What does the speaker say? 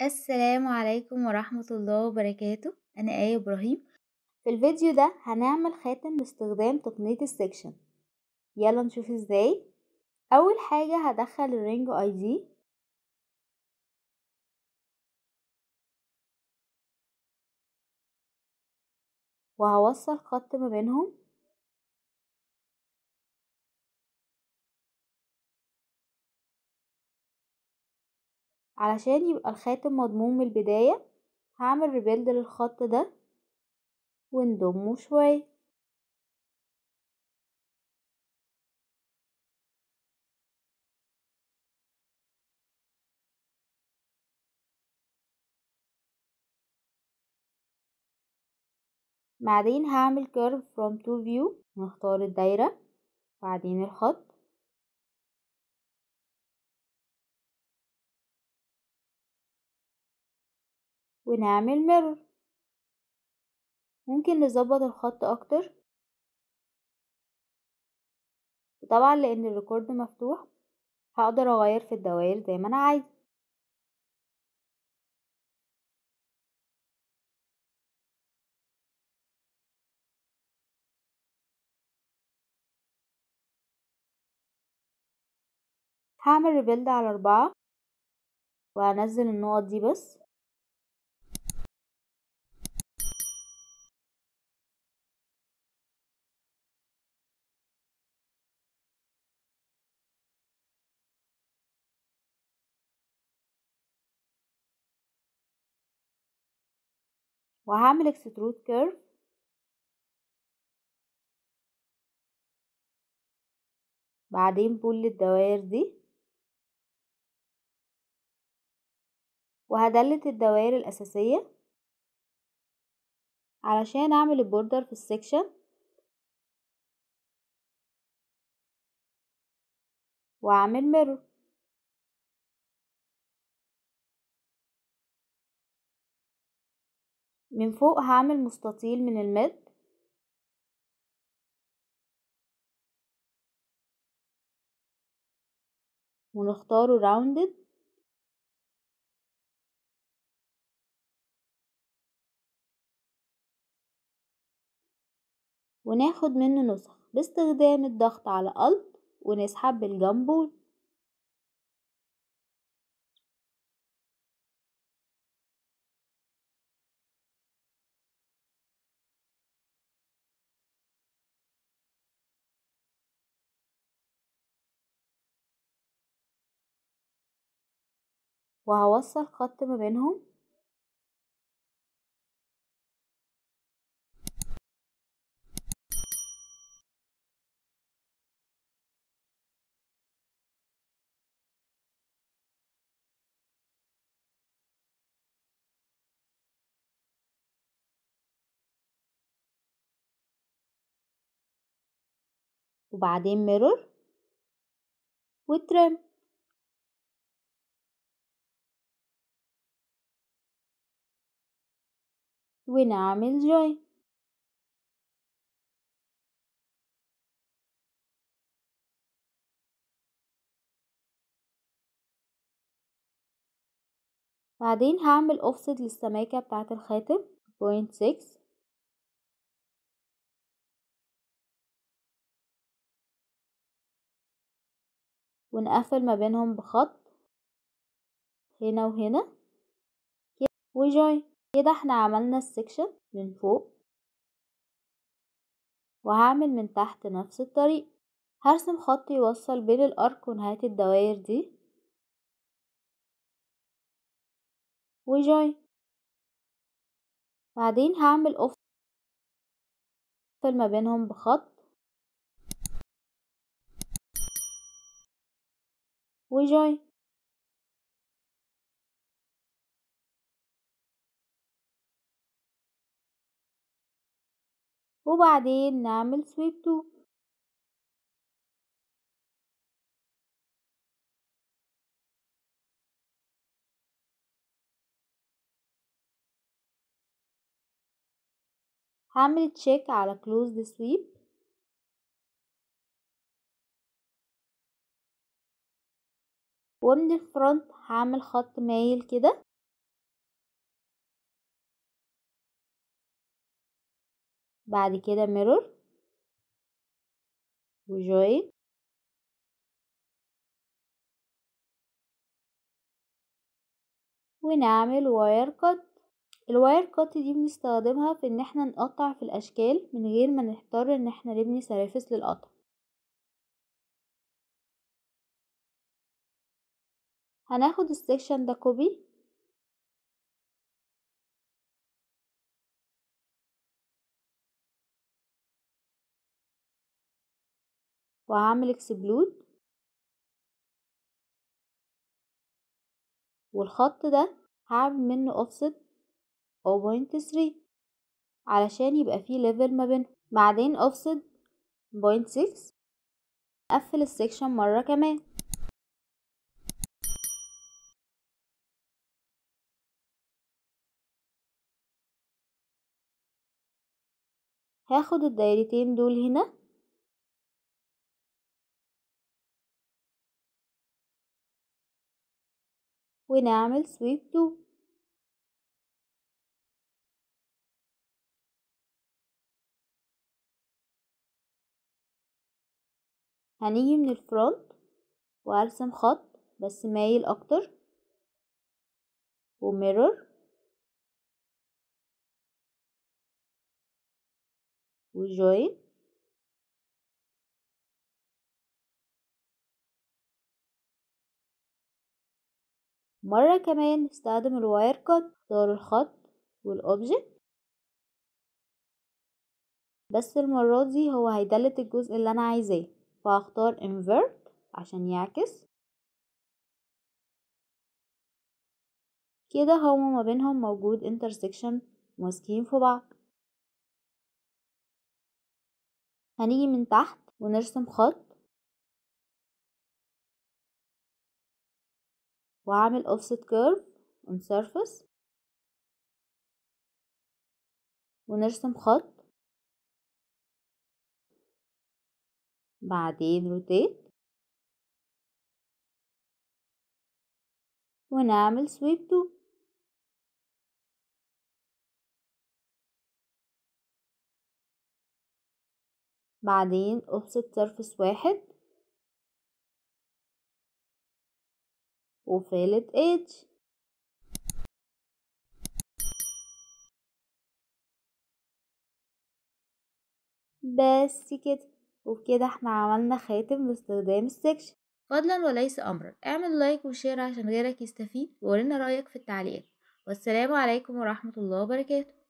السلام عليكم ورحمة الله وبركاته أنا آية إبراهيم في الفيديو ده هنعمل خاتم باستخدام تقنية السكشن يلا نشوف ازاي أول حاجة هدخل الرينج اي دي وهوصل خط ما بينهم علشان يبقى الخاتم مضمون من البداية هعمل ريبيلد للخط ده ونضمه شوية بعدين هعمل curve from to view نختار الدايرة بعدين الخط ونعمل ميرور ممكن نظبط الخط اكتر وطبعا لان الريكورد مفتوح هقدر اغير في الدوائر زي ما انا عايزه هعمل ريبيلد على أربعة وهنزل النقط دي بس وهعمل اكسترود كيرف بعدين بول الدوائر دي وهدلت الدوائر الأساسية علشان أعمل البوردر في السكشن وأعمل ميرور من فوق هعمل مستطيل من المد ونختاره راوندد وناخد منه نسخ باستخدام الضغط على Alt ونسحب بالجنبول وهوصل خط ما بينهم وبعدين ميرور وترم ونعمل جوين بعدين هعمل اوفست للسماكة بتاعة الخاتم بوينت سكس ونقفل ما بينهم بخط هنا وهنا وجوين كده احنا عملنا السكشن من فوق وهعمل من تحت نفس الطريقة هرسم خط يوصل بين الارك ونهاية الدوائر دي وجوين بعدين هعمل اوف ما بينهم بخط وجوين وبعدين نعمل سويب تو هعمل تشيك على closed sweep ومن الفرونت هعمل خط مايل كده بعد كده mirror وجوين ونعمل واير كات الواير كات دي بنستخدمها في ان احنا نقطع في الاشكال من غير ما نضطر ان احنا نبني سرافس للقطع هناخد السكشن ده كوبي وهعمل اكسبلود والخط ده هعمل منه اوفست 0.3 علشان يبقى فيه ليفل ما بينهم بعدين اوفست 0.6 اقفل السكشن مرة كمان هاخد الدايرتين دول هنا ونعمل سويب تو هنيجي من الفرونت وارسم خط بس مايل اكتر وميرور وجوين مرة كمان نستخدم الواير كات اختار الخط والاوبجكت بس المرة دي هو هيدلت الجزء اللي انا عايزاه فهختار invert عشان يعكس كده هما ما بينهم موجود intersection ماسكين في بعض هنيجي من تحت ونرسم خط وأعمل offset curve on surface ونرسم خط بعدين rotate ونعمل sweep to بعدين offset surface واحد وفالت edge بس كده وبكده احنا عملنا خاتم باستخدام السكشن فضلا وليس امرا اعمل لايك وشير عشان غيرك يستفيد وقولنا رايك في التعليقات والسلام عليكم ورحمه الله وبركاته